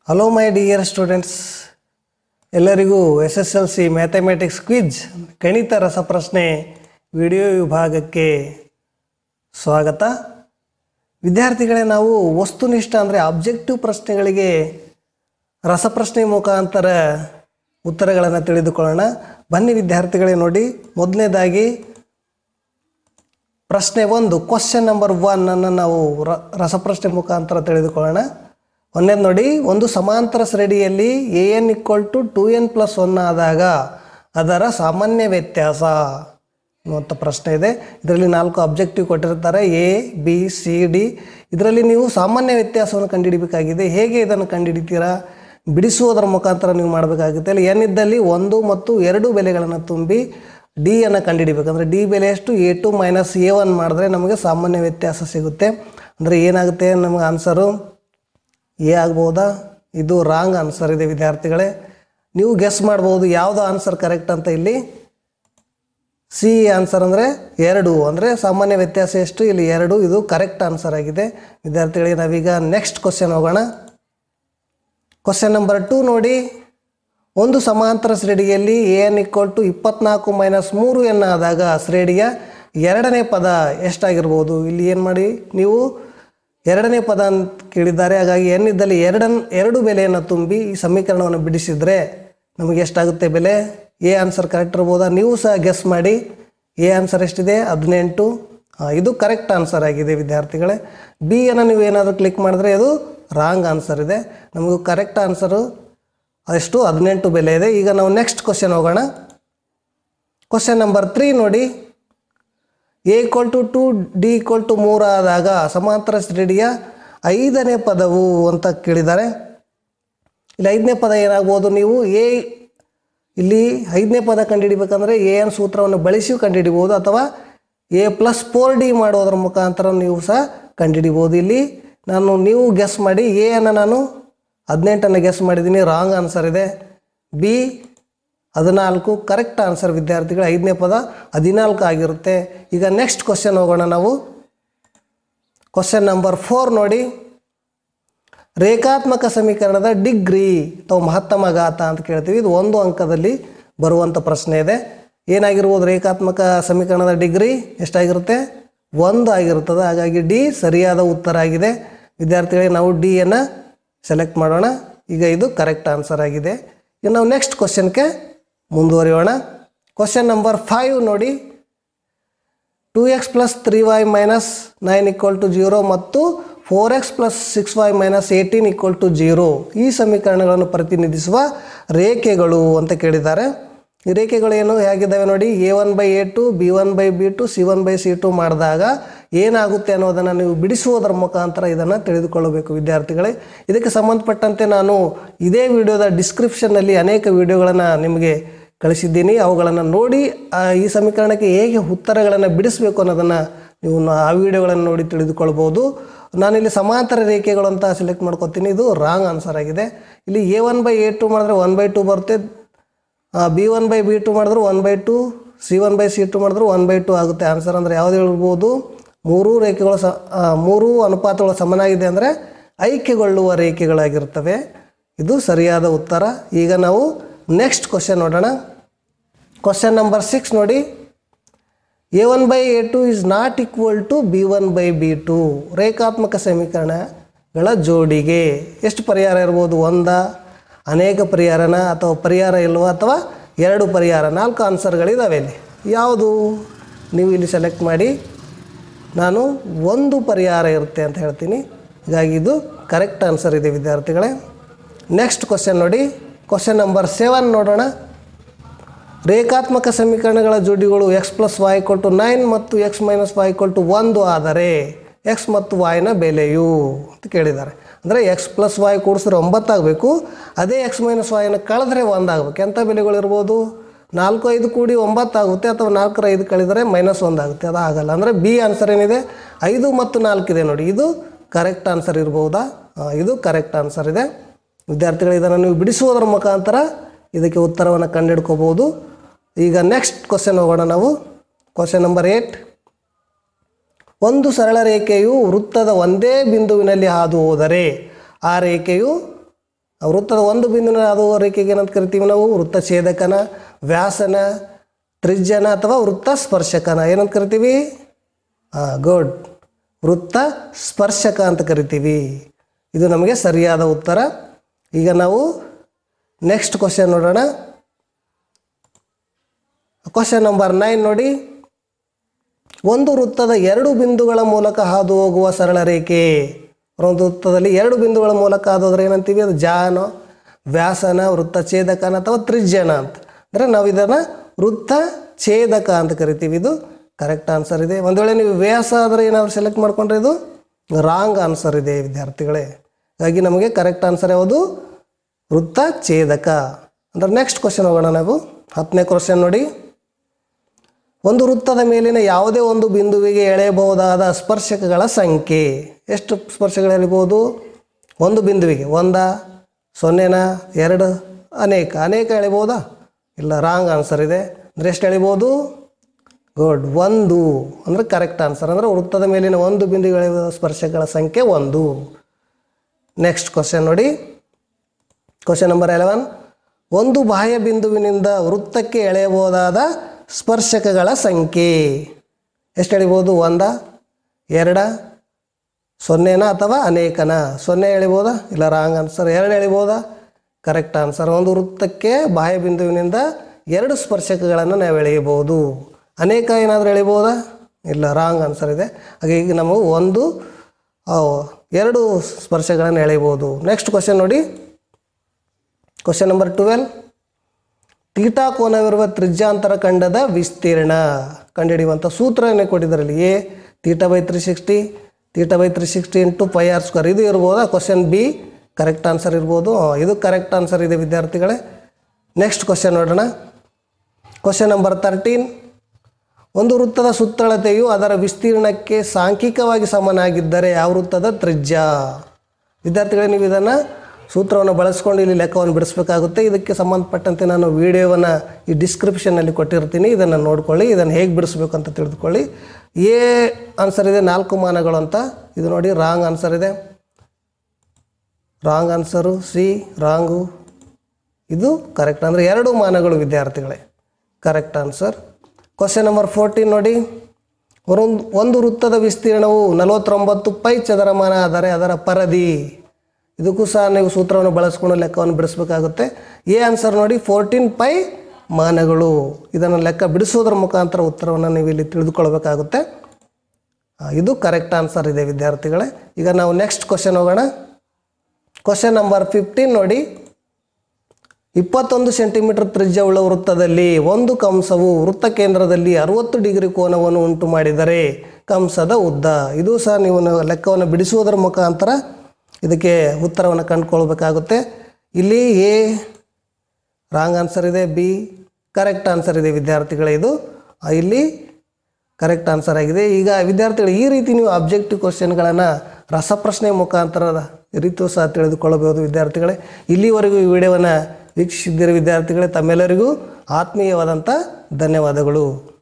hello my dear students ಎಲ್ಲರಿಗೂ S S L C mathematics quiz ಗಣಿತ ರಸಪ್ರಶ್ನೆ video ವಿಭಾಗಕ್ಕೆ ಸ್ವಾಗತ ವಿದ್ಯಾರ್ಥಿಗಳೇ ನಾವು ವಸ್ತುನಿಷ್ಠ ಅಂದರೆ ಆಬ್ಜೆಕ್ಟಿವ್ ಪ್ರಶ್ನೆಗಳಿಗೆ ರಸಪ್ರಶ್ನೆ ಮುಖಾಂತರ ಉತ್ತರಗಳನ್ನು ತಿಳಿದುಕೊಳ್ಳೋಣ ಬನ್ನಿ ವಿದ್ಯಾರ್ಥಿಗಳೇ ನೋಡಿ ಮೊದಲನೇದಾಗಿ ಪ್ರಶ್ನೆ ಒಂದು ಕ್ವಶನ್ ನಂಬರ್ ಒನ್ ಅನ್ನು ನಾವು ರ ರಸಪ್ರಶ್ನೆ ಮುಖಾಂತರ ತಿಳಿದುಕೊಳ್ಳೋಣ ಒಂದೇದು ನೋಡಿ ಒಂದು ಸಮಾಂತರ ಶ್ರೇಣಿಯಲ್ಲಿ a n equal to two n plus one ಆದಾಗ ಅದರ ಸಾಮಾನ್ಯ ವ್ಯತ್ಯಾಸ ಅನ್ನುವಂಥ ಪ್ರಶ್ನೆ ಇದೆ ಇದರಲ್ಲಿ ನಾಲ್ಕು ಅಬ್ಜೆಕ್ಟಿವ್ ಕೊಟ್ಟಿರ್ತಾರೆ ಎ ಬಿ ಸಿ ಡಿ ಇದರಲ್ಲಿ ನೀವು ಸಾಮಾನ್ಯ ವ್ಯತ್ಯಾಸವನ್ನು ಕಂಡುಹಿಡಿಬೇಕಾಗಿದೆ ಹೇಗೆ ಇದನ್ನು ಕಂಡುಹಿಡಿತೀರಾ ಬಿಡಿಸುವುದರ ಮುಖಾಂತರ ನೀವು ಮಾಡಬೇಕಾಗುತ್ತೆ ಅಲ್ಲಿ ಎನ್ ಇದ್ದಲ್ಲಿ ಒಂದು ಮತ್ತು ಎರಡು ಬೆಲೆಗಳನ್ನು ತುಂಬಿ ಡಿ ಅನ್ನು ಕಂಡುಹಿಡಿಬೇಕು ಅಂದರೆ ಡಿ ಬೆಲೆ ಎಷ್ಟು a two minus a one ಮಾಡಿದ್ರೆ ನಮಗೆ ಸಾಮಾನ್ಯ ವ್ಯತ್ಯಾಸ ಸಿಗುತ್ತೆ ಅಂದರೆ ಏನಾಗುತ್ತೆ ನಮಗೆ ಆನ್ಸರು ಎ ಆಗ್ಬೋದಾ ಇದು ರಾಂಗ್ ಆನ್ಸರ್ ಇದೆ ವಿದ್ಯಾರ್ಥಿಗಳೇ ನೀವು ಗೆಸ್ ಮಾಡ್ಬೋದು ಯಾವುದು ಆನ್ಸರ್ ಕರೆಕ್ಟ್ ಅಂತ ಇಲ್ಲಿ ಸಿ ಆನ್ಸರ್ ಅಂದರೆ ಎರಡು ಅಂದರೆ ಸಾಮಾನ್ಯ ವ್ಯತ್ಯಾಸ ಎಷ್ಟು ಇಲ್ಲಿ ಎರಡು ಇದು ಕರೆಕ್ಟ್ ಆನ್ಸರ್ ಆಗಿದೆ ವಿದ್ಯಾರ್ಥಿಗಳಿಗೆ ನಾವೀಗ ನೆಕ್ಸ್ಟ್ ಕ್ವಶನ್ ಹೋಗೋಣ ಕ್ವಶನ್ ನಂಬರ್ ಟು ನೋಡಿ ಒಂದು ಸಮಾಂತರ ಶ್ರೇಣಿಯಲ್ಲಿ ಎ ಎನ್ ಇಕ್ವಲ್ ಟು ಇಪ್ಪತ್ನಾಲ್ಕು ಮೈನಸ್ ಮೂರು ಎನ್ ಆದಾಗ ಶ್ರೇಣಿಯ ಎರಡನೇ ಪದ ಎಷ್ಟಾಗಿರ್ಬೋದು ಇಲ್ಲಿ ಏನು ಮಾಡಿ ನೀವು ಎರಡನೇ ಪದ ಅಂತ ಕೇಳಿದ್ದಾರೆ ಹಾಗಾಗಿ ಎನ್ ಇದ್ದಲ್ಲಿ ಎರಡನ್ ಎರಡು ಬೆಲೆಯನ್ನು ತುಂಬಿ ಈ ಸಮೀಕರಣವನ್ನು ಬಿಡಿಸಿದರೆ ನಮಗೆ ಎಷ್ಟಾಗುತ್ತೆ ಬೆಲೆ ಎ ಆನ್ಸರ್ ಕರೆಕ್ಟ್ ಇರ್ಬೋದಾ ನೀವು ಸಹ ಗೆಸ್ ಮಾಡಿ ಎ ಆನ್ಸರ್ ಎಷ್ಟಿದೆ ಹದಿನೆಂಟು ಹಾಂ ಇದು ಕರೆಕ್ಟ್ ಆನ್ಸರ್ ಆಗಿದೆ ವಿದ್ಯಾರ್ಥಿಗಳೇ ಬಿ ಅನ್ನು ನೀವು ಏನಾದರೂ ಕ್ಲಿಕ್ ಮಾಡಿದ್ರೆ ಅದು ರಾಂಗ್ ಆನ್ಸರ್ ಇದೆ ನಮಗೂ ಕರೆಕ್ಟ್ ಆನ್ಸರು ಅಷ್ಟು ಹದಿನೆಂಟು ಬೆಲೆ ಇದೆ ಈಗ ನಾವು ನೆಕ್ಸ್ಟ್ ಕ್ವಶನ್ ಹೋಗೋಣ ಕ್ವಶನ್ ನಂಬರ್ ತ್ರೀ ನೋಡಿ a equal to two d equal to ಮೂರು ಆದಾಗ ಸಮಾಂತರ ಶ್ರೇಣಿಯ ಐದನೇ ಪದವು ಅಂತ ಕೇಳಿದ್ದಾರೆ ಇಲ್ಲಿ ಐದನೇ ಪದ ಏನಾಗ್ಬೋದು ನೀವು ಎ ಇಲ್ಲಿ ಐದನೇ ಪದ ಕಂಡುಹಿಡಿಬೇಕಂದ್ರೆ ಎ ಎನ್ ಸೂತ್ರವನ್ನು ಬಳಸಿ ಕಂಡುಹಿಡಿಬೋದು ಅಥವಾ ಎ ಪ್ಲಸ್ ಫೋರ್ ಡಿ ಮಾಡೋದ್ರ ಮುಖಾಂತರ ನೀವು ಸಹ ಕಂಡುಹಿಡಿಬೋದು ಇಲ್ಲಿ ನಾನು ನೀವು ಗೆಸ್ ಮಾಡಿ ಎ ಅನ್ನು ನಾನು ಹದಿನೆಂಟನ್ನು ಗೆಸ್ ಮಾಡಿದ್ದೀನಿ ರಾಂಗ್ ಆನ್ಸರ್ ಇದೆ ಬಿ ಹದಿನಾಲ್ಕು ಕರೆಕ್ಟ್ ಆನ್ಸರ್ ವಿದ್ಯಾರ್ಥಿಗಳು ಐದನೇ ಪದ ಹದಿನಾಲ್ಕು ಆಗಿರುತ್ತೆ ಈಗ ನೆಕ್ಸ್ಟ್ ಕ್ವಶನ್ ಹೋಗೋಣ ನಾವು ಕ್ವಶನ್ ನಂಬರ್ ಫೋರ್ ನೋಡಿ ರೇಖಾತ್ಮಕ ಸಮೀಕರಣದ ಡಿಗ್ರಿ ಅಥವಾ ಮಹತ್ತಮ ಘಾತ ಅಂತ ಕೇಳ್ತೀವಿ ಇದು ಒಂದು ಅಂಕದಲ್ಲಿ ಬರುವಂಥ ಪ್ರಶ್ನೆ ಇದೆ ಏನಾಗಿರ್ಬೋದು ರೇಖಾತ್ಮಕ ಸಮೀಕರಣದ ಡಿಗ್ರಿ ಎಷ್ಟಾಗಿರುತ್ತೆ ಒಂದು ಆಗಿರುತ್ತದೆ ಹಾಗಾಗಿ ಡಿ ಸರಿಯಾದ ಉತ್ತರ ಆಗಿದೆ ವಿದ್ಯಾರ್ಥಿಗಳಿಗೆ ನಾವು ಡಿಯನ್ನು ಸೆಲೆಕ್ಟ್ ಮಾಡೋಣ ಈಗ ಇದು ಕರೆಕ್ಟ್ ಆನ್ಸರ್ ಆಗಿದೆ ಈಗ ನಾವು ನೆಕ್ಸ್ಟ್ ಕ್ವಶನ್ಗೆ ಮುಂದುವರಿಯೋಣ ಕ್ವಶನ್ ನಂಬರ್ ಫೈವ್ ನೋಡಿ two x plus three y minus nine equal to zero ಮತ್ತು four x plus six y minus eighteen equal to zero ಈ ಸಮೀಕರಣಗಳನ್ನು ಪ್ರತಿನಿಧಿಸುವ ರೇಖೆಗಳು ಅಂತ ಕೇಳಿದ್ದಾರೆ ಈ ರೇಖೆಗಳು ಏನು ಹೇಗಿದ್ದಾವೆ ನೋಡಿ a one by a two b one by b two c one by c two ಮಾಡಿದಾಗ ಏನಾಗುತ್ತೆ ಅನ್ನೋದನ್ನು ನೀವು ಬಿಡಿಸುವುದರ ಮುಖಾಂತರ ಇದನ್ನು ತಿಳಿದುಕೊಳ್ಳಬೇಕು ವಿದ್ಯಾರ್ಥಿಗಳೇ ಇದಕ್ಕೆ ಸಂಬಂಧಪಟ್ಟಂತೆ ನಾನು ಇದೇ ವಿಡಿಯೋದ ಡಿಸ್ಕ್ರಿಪ್ಷನ್ನಲ್ಲಿ ಅನೇಕ ವಿಡಿಯೋಗಳನ್ನು ನಿಮಗೆ ಕಳಿಸಿದ್ದೀನಿ ಅವುಗಳನ್ನು ನೋಡಿ ಆ, ಈ ಸಮೀಕರಣಕ್ಕೆ ಹೇಗೆ ಉತ್ತರಗಳನ್ನು ಬಿಡಿಸಬೇಕು ಅನ್ನೋದನ್ನು ನೀವು ನ- ಆ ವಿಡಿಯೋಗಳನ್ನು ನೋಡಿ ತಿಳಿದುಕೊಳ್ಬೋದು ನಾನಿಲ್ಲಿ ಸಮಾಂತರ ರೇಖೆಗಳು ಅಂತ ಸೆಲೆಕ್ಟ್ ಮಾಡ್ಕೊತೀನಿ ಇದು ರಾಂಗ್ ಆನ್ಸರ್ ಆಗಿದೆ ಇಲ್ಲಿ a one by a two ಮಾಡಿದ್ರೆ ಒನ್ ಬೈ ಟು ಬರುತ್ತೆ b one by b two ಮಾಡಿದ್ರು one by two c one by c two ಮಾಡಿದ್ರು ಒನ್ ಬೈ ಟು ಆಗುತ್ತೆ ಆನ್ಸರ್ ಅಂದರೆ ಯಾವ್ದು ಹೇಳ್ಬೋದು ಮೂರೂ ರೇಖೆಗಳು ಸ ಆ, ಮೂರೂ ಅನುಪಾತಗಳು ಸಮನಾಗಿದೆ ಅಂದರೆ ಐಕ್ಯಗೊಳ್ಳುವ ರೇಖೆಗಳಾಗಿರ್ತವೆ ಇದು ಸರಿಯಾದ ಉತ್ತರ ಈಗ ನಾವು ನೆಕ್ಸ್ಟ್ ಕ್ವಶನ್ ನೋಡೋಣ ಕ್ವಶನ್ ನಂಬರ್ ಸಿಕ್ಸ್ ನೋಡಿ a one by a two is not equal to b one by b two ರೇಖಾತ್ಮಕ ಸಮೀಕರಣಗಳ ಜೋಡಿಗೆ ಎಷ್ಟು ಪರಿಹಾರ ಇರ್ಬೋದು ಒಂದ ಅನೇಕ ಪರಿಹಾರನ ಅಥವಾ ಪರಿಹಾರ ಇಲ್ವ ಅಥವಾ ಎರಡು ಪರಿಹಾರ ನಾಲ್ಕು ಆನ್ಸರ್ಗಳಿದ್ದಾವೆ ಇಲ್ಲಿ ಯಾವುದು ನೀವು ಇಲ್ಲಿ ಸೆಲೆಕ್ಟ್ ಮಾಡಿ ನಾನು ಒಂದು ಪರಿಹಾರ ಇರುತ್ತೆ ಅಂತ ಹೇಳ್ತೀನಿ ಹೀಗಾಗಿ ಇದು ಕರೆಕ್ಟ್ ಆನ್ಸರ್ ಇದೆ ವಿದ್ಯಾರ್ಥಿಗಳೇ ನೆಕ್ಸ್ಟ್ ಕ್ವಶನ್ ನೋಡಿ ಕ್ವಶನ್ ನಂಬರ್ ಸೆವೆನ್ ನೋಡೋಣ ರೇಖಾತ್ಮಕ ಸಮೀಕರಣಗಳ ಜೋಡಿಗಳು x plus y equal to nine ಮತ್ತು x minus y equal to ಒಂದು ಆದರೆ ಎಕ್ಸ್ ಮತ್ತು ವಾಯ್ನ ಬೆಲೆಯು ಅಂತ ಕೇಳಿದ್ದಾರೆ ಅಂದರೆ ಎಕ್ಸ್ ಪ್ಲಸ್ ವಾಯ್ ಕೂಡಿಸಿದ್ರೆ ಒಂಬತ್ತಾಗಬೇಕು ಅದೇ ಎಕ್ಸ್ ಮೈನಸ್ ವಾಯ್ನ ಕಳೆದ್ರೆ ಒಂದಾಗಬೇಕು ಎಂಥ ಬೆಲೆಗಳಿರ್ಬೋದು ನಾಲ್ಕು ಐದು ಕೂಡಿ ಒಂಬತ್ತಾಗುತ್ತೆ ಅಥವಾ ನಾಲ್ಕರ ಐದು ಕಳೆದರೆ ಮೈನಸ್ ಒಂದಾಗುತ್ತೆ ಅದು ಆಗಲ್ಲ ಅಂದರೆ ಬಿ ಆನ್ಸರ್ ಏನಿದೆ ಐದು ಮತ್ತು ನಾಲ್ಕಿದೆ ನೋಡಿ ಇದು ಕರೆಕ್ಟ್ ಆನ್ಸರ್ ಇರ್ಬೋದಾ ಆ, ಇದು ಕರೆಕ್ಟ್ ಆನ್ಸರ್ ಇದೆ ವಿದ್ಯಾರ್ಥಿಗಳು ಇದನ್ನು ನೀವು ಬಿಡಿಸುವುದರ ಮುಖಾಂತರ ಇದಕ್ಕೆ ಉತ್ತರವನ್ನು ಕಂಡುಹಿಡ್ಕೋಬೋದು ಈಗ ನೆಕ್ಸ್ಟ್ ಕ್ವಶನ್ ಹೋಗೋಣ ನಾವು ಕ್ವಶನ್ ನಂಬರ್ ಏಟ್ ಒಂದು ಸರಳ ರೇಖೆಯು ವೃತ್ತದ ಒಂದೇ ಬಿಂದುವಿನಲ್ಲಿ ಹಾದು ಹೋದರೆ ಆ ರೇಖೆಯು ಆ ವೃತ್ತದ ಒಂದು ಬಿಂದುವಿನ ಅದು ರೇಖೆಗೆ ಏನಂತ ಕರಿತೀವಿ ನಾವು ವೃತ್ತ ಛೇದಕನ ವ್ಯಾಸನ ತ್ರಿಜ್ಯನ ಅಥವಾ ವೃತ್ತ ಸ್ಪರ್ಶಕನ ಏನಂತ ಕರಿತೀವಿ ಹಾಂ ಗುಡ್ ವೃತ್ತ ಸ್ಪರ್ಶಕ ಅಂತ ಕರಿತೀವಿ ಇದು ನಮಗೆ ಸರಿಯಾದ ಉತ್ತರ ಈಗ ನಾವು ನೆಕ್ಸ್ಟ್ ಕ್ವಶನ್ ನೋಡೋಣ ಕ್ವಶನ್ ನಂಬರ್ ನೈನ್ ನೋಡಿ ಒಂದು ವೃತ್ತದ ಎರಡು ಬಿಂದುಗಳ ಮೂಲಕ ಹಾದು ಹೋಗುವ ಸರಳ ರೇಖೆ ಒಂದು ವೃತ್ತದಲ್ಲಿ ಎರಡು ಬಿಂದುಗಳ ಮೂಲಕ ಹಾದು ಹೋದ್ರೆ ಏನಂತೀವಿ ಅದು ಜಾನ ವ್ಯಾಸನ ವೃತ್ತ ಛೇದಕನ ಅಥವಾ ತ್ರಿಜ್ಯನ ಅಂತ ಅಂದರೆ ನಾವು ಇದನ್ನು ವೃತ್ತ ಛೇದಕ ಅಂತ ಕರಿತೀವಿ ಇದು ಕರೆಕ್ಟ್ ಆನ್ಸರ್ ಇದೆ ಒಂದು ವೇಳೆ ನೀವು ವ್ಯಾಸ ಆದರೆ ಏನಾದರೂ ಸೆಲೆಕ್ಟ್ ಮಾಡ್ಕೊಂಡ್ರೆ ಇದು ರಾಂಗ್ ಆನ್ಸರ್ ಇದೆ ವಿದ್ಯಾರ್ಥಿಗಳೇ ಹಾಗಾಗಿ ನಮಗೆ ಕರೆಕ್ಟ್ ಆನ್ಸರ್ ಯಾವುದು ವೃತ್ತ ಛೇದಕ ಅಂದ್ರೆ ನೆಕ್ಸ್ಟ್ ಕ್ವಶನ್ ಹೋಗೋಣ ನಾವು ಹತ್ತನೇ ಕ್ವಶನ್ ನೋಡಿ ಒಂದು ವೃತ್ತದ ಮೇಲಿನ ಯಾವುದೇ ಒಂದು ಬಿಂದುವಿಗೆ ಎಳೆಯಬಹುದಾದ ಸ್ಪರ್ಶಕಗಳ ಸಂಖ್ಯೆ ಎಷ್ಟು ಸ್ಪರ್ಶಗಳು ಎಳಿಬೋದು ಒಂದು ಬಿಂದುವಿಗೆ ಒಂದ ಸೊನ್ನೆನ ಎರಡು ಅನೇಕ ಅನೇಕ ಎಳಿಬೋದಾ ಇಲ್ಲ ರಾಂಗ್ ಆನ್ಸರ್ ಇದೆ ಅಂದರೆ ಎಷ್ಟು ಎಳಿಬೋದು ಗುಡ್ ಒಂದು ಅಂದರೆ ಕರೆಕ್ಟ್ ಆನ್ಸರ್ ಅಂದರೆ ವೃತ್ತದ ಮೇಲಿನ ಒಂದು ಬಿಂದುವಿಗೆ ಎಳೆಯುವ ಸ್ಪರ್ಶಕಗಳ ಸಂಖ್ಯೆ ಒಂದು ನೆಕ್ಸ್ಟ್ ಕ್ವಶನ್ ನೋಡಿ ಕ್ವಶನ್ ನಂಬರ್ ಎಲೆವೆನ್ ಒಂದು ಬಾಹ್ಯ ಬಿಂದುವಿನಿಂದ ವೃತ್ತಕ್ಕೆ ಎಳೆಯಬಹುದಾದ ಸ್ಪರ್ಶಕಗಳ ಸಂಖ್ಯೆ ಎಷ್ಟು ಎಳಿಬೋದು ಒಂದ ಎರಡ ಸೊನ್ನೆನ ಅಥವಾ ಅನೇಕನ ಸೊನ್ನೆ ಎಳಿಬೋದಾ ಇಲ್ಲ ರಾಂಗ್ ಆನ್ಸರ್ ಎರಡು ಎಳಿಬೋದಾ ಕರೆಕ್ಟ್ ಆನ್ಸರ್ ಒಂದು ವೃತ್ತಕ್ಕೆ ಬಾಹ್ಯ ಬಿಂದುವಿನಿಂದ ಎರಡು ಸ್ಪರ್ಶಕಗಳನ್ನು ನಾವು ಎಳೆಯಬಹುದು ಅನೇಕ ಏನಾದರೂ ಎಳಿಬೋದಾ ಇಲ್ಲ ರಾಂಗ್ ಆನ್ಸರ್ ಇದೆ ಹಾಗೆ ಈಗ ನಾವು ಒಂದು ಆ, ಎರಡು ಸ್ಪರ್ಶಗಳನ್ನು ಎಳೆಯಬಹುದು ನೆಕ್ಸ್ಟ್ ಕ್ವಶನ್ ನೋಡಿ ಕ್ವಶನ್ ನಂಬರ್ ಟ್ವೆಲ್ ತೀಟಾ ಕೋನವಿರುವ ತ್ರಿಜ್ಯಾಂತರ ಖಂಡದ ವಿಸ್ತೀರ್ಣ ಕಂಡುಹಿಡಿಯುವಂಥ ಸೂತ್ರನೇ ಕೊಟ್ಟಿದ್ದಾರಲ್ಲಿ a theta by three sixty theta by three sixty into pi r square ಇದು ಇರ್ಬೋದಾ ಕ್ವಶನ್ ಬಿ ಕರೆಕ್ಟ್ ಆನ್ಸರ್ ಇರ್ಬೋದು ಆ, ಇದು ಕರೆಕ್ಟ್ ಆನ್ಸರ್ ಇದೆ ವಿದ್ಯಾರ್ಥಿಗಳೇ ನೆಕ್ಸ್ಟ್ ಕ್ವಶನ್ ನೋಡೋಣ ಕ್ವಶನ್ ನಂಬರ್ ತರ್ಟೀನ್ ಒಂದು ವೃತ್ತದ ಸುತ್ತಳತೆಯು ಅದರ ವಿಸ್ತೀರ್ಣಕ್ಕೆ ಸಾಂಖ್ಯಿಕವಾಗಿ ಸಮನಾಗಿದ್ದರೆ ಯಾವ ವೃತ್ತದ ತ್ರಿಜ್ಯ ವಿದ್ಯಾರ್ಥಿಗಳೇ ನೀವು ಇದನ್ನು ಸೂತ್ರವನ್ನು ಬಳಸ್ಕೊಂಡು ಇಲ್ಲಿ ಲೆಕ್ಕವನ್ನು ಬಿಡಿಸ್ಬೇಕಾಗುತ್ತೆ ಇದಕ್ಕೆ ಸಂಬಂಧಪಟ್ಟಂತೆ ನಾನು ವಿಡಿಯೋವನ್ನು ಈ ಡಿಸ್ಕ್ರಿಪ್ಷನ್ನಲ್ಲಿ ಕೊಟ್ಟಿರ್ತೀನಿ ಇದನ್ನು ನೋಡ್ಕೊಳ್ಳಿ ಇದನ್ನು ಹೇಗೆ ಬಿಡಿಸ್ಬೇಕು ಅಂತ ತಿಳಿದುಕೊಳ್ಳಿ ಎ ಆನ್ಸರ್ ಇದೆ ನಾಲ್ಕು ಮಾನಗಳು ಅಂತ ಇದು ನೋಡಿ ರಾಂಗ್ ಆನ್ಸರ್ ಇದೆ ರಾಂಗ್ ಆನ್ಸರು ಸಿ ರಾಂಗು ಇದು ಕರೆಕ್ಟ್ ಅಂದರೆ ಎರಡು ಮಾನಗಳು ವಿದ್ಯಾರ್ಥಿಗಳೇ correct answer question number fourteen ನೋಡಿ ಒಂದು ಒಂದು ವೃತ್ತದ ವಿಸ್ತೀರ್ಣವು ನಲವತ್ತೊಂಬತ್ತು ಪೈ ಚದರಮಾನ ಆದರೆ ಅದರ ಪರದಿ ಇದಕ್ಕೂ ಸಹ ನೀವು ಸೂತ್ರವನ್ನು ಬಳಸ್ಕೊಂಡು ಲೆಕ್ಕವನ್ನು ಬಿಡಿಸ್ಬೇಕಾಗುತ್ತೆ ಎ ಆನ್ಸರ್ ನೋಡಿ ಫೋರ್ಟೀನ್ ಪೈ ಮಾನಗಳು ಇದನ್ನು ಲೆಕ್ಕ ಬಿಡಿಸೋದ್ರ ಮುಖಾಂತರ ಉತ್ತರವನ್ನು ನೀವು ಇಲ್ಲಿ ತಿಳಿದುಕೊಳ್ಬೇಕಾಗುತ್ತೆ ಆ, ಇದು ಕರೆಕ್ಟ್ ಆನ್ಸರ್ ಇದೆ ವಿದ್ಯಾರ್ಥಿಗಳೇ ಈಗ ನಾವು ನೆಕ್ಸ್ಟ್ ಕ್ವಶನ್ ಹೋಗೋಣ ಕ್ವಶನ್ ನಂಬರ್ ಫಿಫ್ಟೀನ್ ನೋಡಿ ಇಪ್ಪತ್ತೊಂದು ಸೆಂಟಿಮೀಟರ್ ತ್ರಿಜ್ಯವುಳ್ಳ ವೃತ್ತದಲ್ಲಿ ಒಂದು ಕಂಸವು ವೃತ್ತ ಕೇಂದ್ರದಲ್ಲಿ ಅರುವತ್ತು ಡಿಗ್ರಿ ಕೋನವನ್ನು ಉಂಟು ಮಾಡಿದರೆ ಕಂಸದ ಉದ್ದ ಇದು ಸಹ ನೀವು ನ- ಲೆಕ್ಕವನ್ನು ಬಿಡಿಸುವುದರ ಮುಖಾಂತರ ಇದಕ್ಕೆ ಉತ್ತರವನ್ನು ಕಂಡುಕೊಳ್ಬೇಕಾಗುತ್ತೆ ಇಲ್ಲಿ ಎ ರಾಂಗ್ ಆನ್ಸರ್ ಇದೆ ಬಿ ಕರೆಕ್ಟ್ ಆನ್ಸರ್ ಇದೆ ವಿದ್ಯಾರ್ಥಿಗಳೇ ಇದು ಆ, ಇಲ್ಲಿ ಕರೆಕ್ಟ್ ಆನ್ಸರ್ ಆಗಿದೆ ಈಗ ವಿದ್ಯಾರ್ಥಿಗಳು ಈ ರೀತಿ ನೀವು ಅಬ್ಜೆಕ್ಟಿವ್ ಕ್ವಶನ್ಗಳನ್ನು ರಸಪ್ರಶ್ನೆ ಮುಖಾಂತರ ರೀತಿಯೂ ಸಹ ತಿಳಿದುಕೊಳ್ಳಬಹುದು ವಿದ್ಯಾರ್ಥಿಗಳೇ ಇಲ್ಲಿವರೆಗೂ ಈ ವಿಡಿಯೋವನ್ನು ವೀಕ್ಷಿಸಿದ್ದೀರಿ ವಿದ್ಯಾರ್ಥಿಗಳೇ ತಮ್ಮೆಲ್ಲರಿಗೂ ಆತ್ಮೀಯವಾದಂಥ ಧನ್ಯವಾದಗಳು